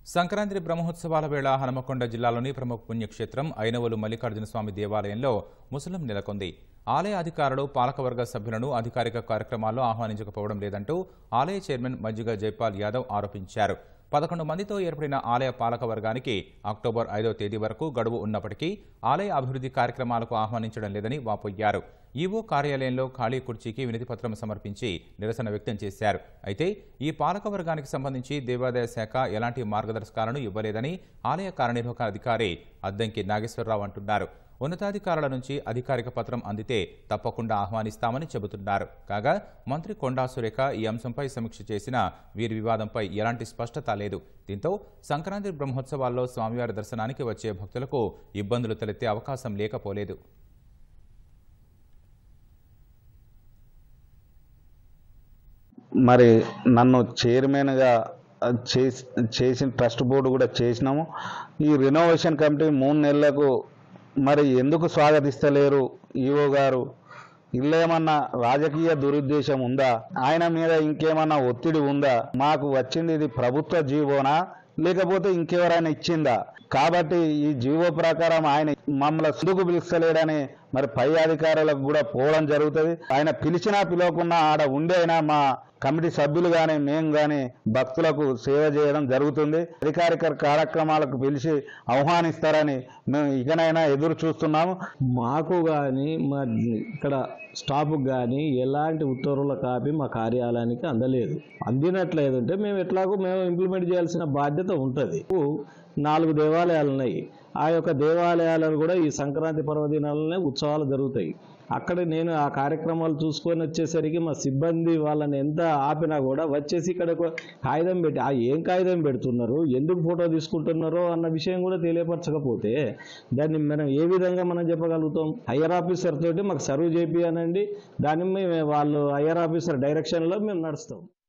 సంక్రాంతి బ్రహ్మోత్సవాల వేళ హనుమకొండ జిల్లాలోని ప్రముఖ పుణ్యక్షేత్రం ఐనవోలు మల్లికార్జున స్వామి దేవాలయంలో ముసలం నెలకొంది ఆలయ అధికారులు పాలకవర్గ సభ్యులను అధికారిక కార్యక్రమాల్లో ఆహ్వానించకపోవడం లేదంటూ ఆలయ చైర్మన్ మజ్జిగ జైపాల్ యాదవ్ ఆరోపించారు పదకొండు మందితో ఏర్పడిన ఆలయ పాలక వర్గానికి అక్టోబర్ ఐదో తేదీ వరకు గడువు ఉన్నప్పటికీ ఆలయ అభివృద్ధి కార్యక్రమాలకు ఆహ్వానించడం లేదని వాపోయారు ఈవో కార్యాలయంలో ఖాళీ కుర్చీకి వినతిపత్రం సమర్పించి నిరసన వ్యక్తం చేశారు అయితే ఈ పాలక వర్గానికి సంబంధించి దేవాదాయ శాఖ ఎలాంటి మార్గదర్శకాలను ఇవ్వలేదని ఆలయ కార్యనిర్వాహక అధికారి అద్దంకి నాగేశ్వరరావు అంటున్నారు ఉన్నతాధికారుల నుంచి అధికారిక పత్రం అందితే తప్పకుండా ఆహ్వానిస్తామని చెబుతున్నారు కాగా మంత్రి కొండా సురేఖ ఈ అంశంపై సమీక్ష చేసిన వీరి వివాదంపై ఎలాంటి స్పష్టత లేదు దీంతో సంక్రాంతి బ్రహ్మోత్సవాల్లో స్వామివారి దర్శనానికి వచ్చే భక్తులకు ఇబ్బందులు తలెత్తే అవకాశం లేకపోలేదు మరి నన్ను చైర్మన్గా చేసి చేసిన ట్రస్ట్ బోర్డు కూడా చేసినాము ఈ రినోవేషన్ కమిటీ మూడు నెలలకు మరి ఎందుకు స్వాగతిస్తలేరు ఈఓ గారు ఇల్లేమన్నా రాజకీయ దురుద్దేశం ఉందా ఆయన మీద ఇంకేమన్నా ఒత్తిడి ఉందా మాకు వచ్చింది ఇది ప్రభుత్వ జీవోనా లేకపోతే ఇంకెవరైనా ఇచ్చిందా కాబట్టి ఈ జీవో ప్రకారం ఆయన మమ్మల్ని సుడుకు పిలుస్తలేడని మరి పై అధికారులకు కూడా పోవడం జరుగుతుంది ఆయన పిలిచినా పిలవకున్నా ఆడ ఉండి అయినా మా కమిటీ సభ్యులు కానీ మేము కానీ భక్తులకు సేవ చేయడం జరుగుతుంది అధికారిక కార్యక్రమాలకు పిలిచి ఆహ్వానిస్తారని మేము ఇకనైనా ఎదురు చూస్తున్నాము మాకు కానీ మా ఇక్కడ స్టాఫ్కి కానీ ఎలాంటి ఉత్తర్వుల కాపీ మా కార్యాలయానికి అందలేదు అందినట్లేదంటే మేము ఎట్లాగో మేము ఇంప్లిమెంట్ చేయాల్సిన బాధ్యత ఉంటుంది నాలుగు దేవాలయాలు ఉన్నాయి ఆ యొక్క దేవాలయాలను కూడా ఈ సంక్రాంతి పర్వదినాలనే ఉత్సవాలు జరుగుతాయి అక్కడ నేను ఆ కార్యక్రమాలు చూసుకొని వచ్చేసరికి మా సిబ్బంది వాళ్ళని ఎంత ఆపినా కూడా వచ్చేసి ఇక్కడ ఒక కాగితం పెట్టి ఆ ఏం కాగితం పెడుతున్నారు ఎందుకు ఫోటో తీసుకుంటున్నారో అన్న విషయం కూడా తెలియపరచకపోతే దాన్ని మనం ఏ విధంగా మనం చెప్పగలుగుతాం హయ్యర్ ఆఫీసర్ తోటి మాకు సర్వ్ చేపియనండి దాన్ని మేము వాళ్ళు హయ్యర్ ఆఫీసర్ డైరెక్షన్లో మేము నడుస్తాం